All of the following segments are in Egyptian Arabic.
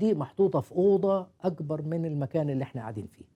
دي محطوطة في أوضة أكبر من المكان اللي احنا قاعدين فيه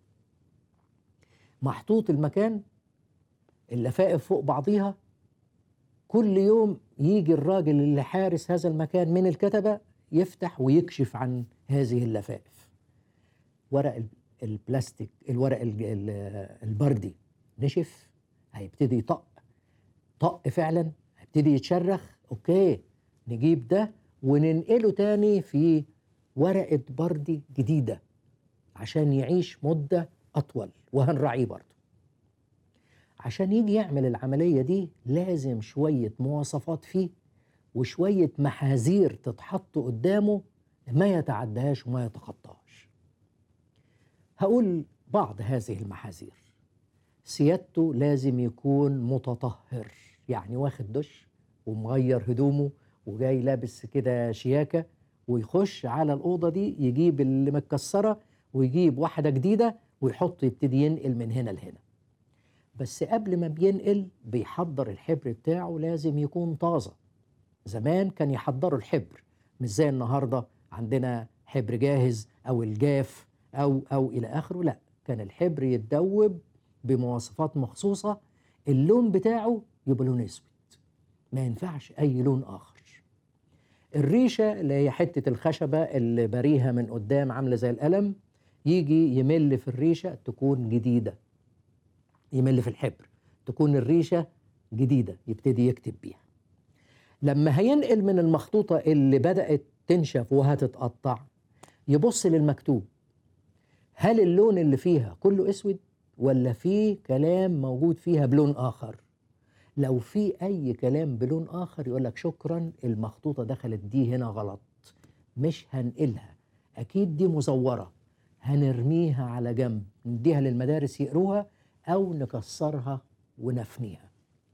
محطوط المكان اللفائف فوق بعضيها كل يوم يجي الراجل اللي حارس هذا المكان من الكتبة يفتح ويكشف عن هذه اللفائف ورق ال- البلاستيك الورق ال- ال- البردي نشف هيبتدي يطق طق فعلا هيبتدي يتشرخ اوكي نجيب ده وننقله تاني في ورقة بردي جديدة عشان يعيش مدة أطول وهنراعيه برضه عشان يجي يعمل العملية دي لازم شوية مواصفات فيه وشوية محاذير تتحط قدامه ما يتعدهاش وما يتخطاهاش هقول بعض هذه المحاذير سيادته لازم يكون متطهر يعني واخد دش ومغير هدومه وجاي لابس كده شياكة ويخش على الأوضة دي يجيب اللي متكسرة ويجيب واحدة جديدة ويحط يبتدي ينقل من هنا لهنا بس قبل ما بينقل بيحضر الحبر بتاعه لازم يكون طازة زمان كان يحضروا الحبر مش زي النهاردة عندنا حبر جاهز أو الجاف أو أو إلى آخره لا كان الحبر يتدوب بمواصفات مخصوصة اللون بتاعه يبقى لون اسود ما ينفعش اي لون اخر الريشه اللي هي حته الخشبه اللي بريها من قدام عامله زي القلم يجي يمل في الريشه تكون جديده يمل في الحبر تكون الريشه جديده يبتدي يكتب بيها لما هينقل من المخطوطه اللي بدات تنشف وهتتقطع يبص للمكتوب هل اللون اللي فيها كله اسود ولا في كلام موجود فيها بلون اخر لو في اي كلام بلون اخر يقول لك شكرا المخطوطه دخلت دي هنا غلط مش هنقلها اكيد دي مزوره هنرميها على جنب نديها للمدارس يقروها او نكسرها ونفنيها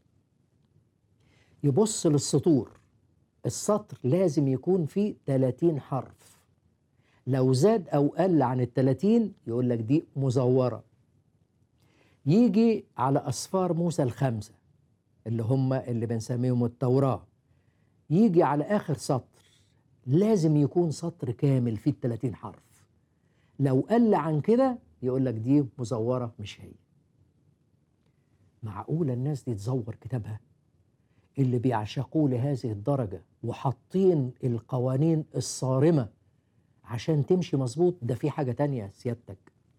يبص للسطور السطر لازم يكون فيه 30 حرف لو زاد او قل عن ال 30 يقول لك دي مزوره يجي على أصفار موسى الخمسة اللي هم اللي بنسميهم التوراة يجي على آخر سطر لازم يكون سطر كامل فيه التلاتين حرف لو قل عن كده يقول لك دي مزورة مش هي معقولة الناس دي تزور كتابها اللي بيعشقوه لهذه الدرجة وحاطين القوانين الصارمة عشان تمشي مظبوط ده في حاجة تانية سيادتك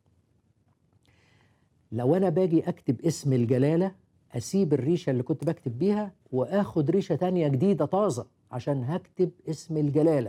لو انا باجي اكتب اسم الجلاله اسيب الريشه اللي كنت بكتب بيها واخد ريشه تانية جديده طازه عشان هكتب اسم الجلاله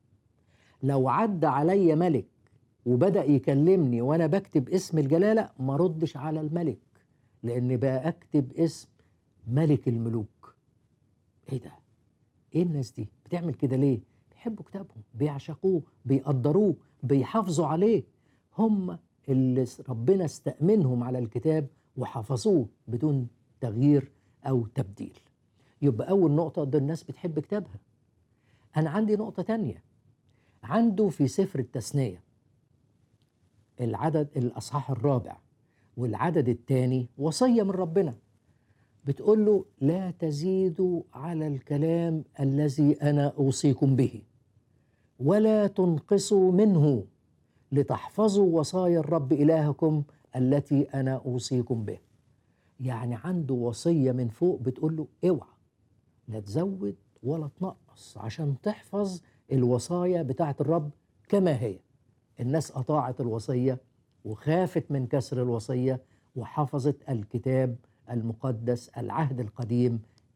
لو عدى عليا ملك وبدا يكلمني وانا بكتب اسم الجلاله ما ردش على الملك لان بقى اكتب اسم ملك الملوك ايه ده ايه الناس دي بتعمل كده ليه بيحبوا كتابهم بيعشقوه بيقدروه بيحافظوا عليه هم اللي ربنا استأمنهم على الكتاب وحفظوه بدون تغيير أو تبديل يبقى أول نقطة ده الناس بتحب كتابها أنا عندي نقطة تانية عنده في سفر التثنية العدد الأصحاح الرابع والعدد الثاني وصية من ربنا بتقول له لا تزيدوا على الكلام الذي أنا أوصيكم به ولا تنقصوا منه لتحفظوا وصايا الرب إلهكم التي أنا أوصيكم به يعني عنده وصية من فوق بتقول له اوعى لا تزود ولا تنقص عشان تحفظ الوصايا بتاعت الرب كما هي الناس أطاعت الوصية وخافت من كسر الوصية وحفظت الكتاب المقدس العهد القديم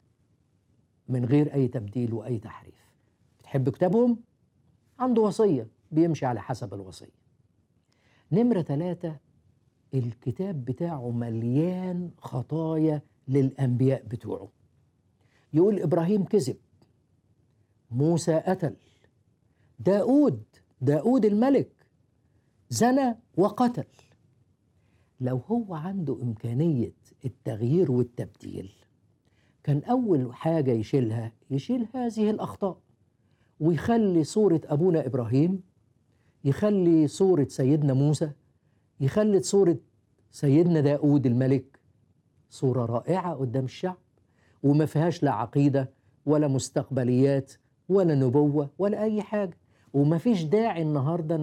من غير أي تبديل وأي تحريف بتحب كتابهم؟ عنده وصية بيمشي على حسب الوصية نمرة ثلاثة الكتاب بتاعه مليان خطايا للأنبياء بتوعه يقول إبراهيم كذب موسى قتل داود داود الملك زنى وقتل لو هو عنده إمكانية التغيير والتبديل كان أول حاجة يشيلها يشيل هذه الأخطاء ويخلي صورة أبونا إبراهيم يخلي صورة سيدنا موسى يخلي صورة سيدنا داود الملك صورة رائعة قدام الشعب وما فيهاش لا عقيدة ولا مستقبليات ولا نبوة ولا أي حاجة ومفيش داعي النهارده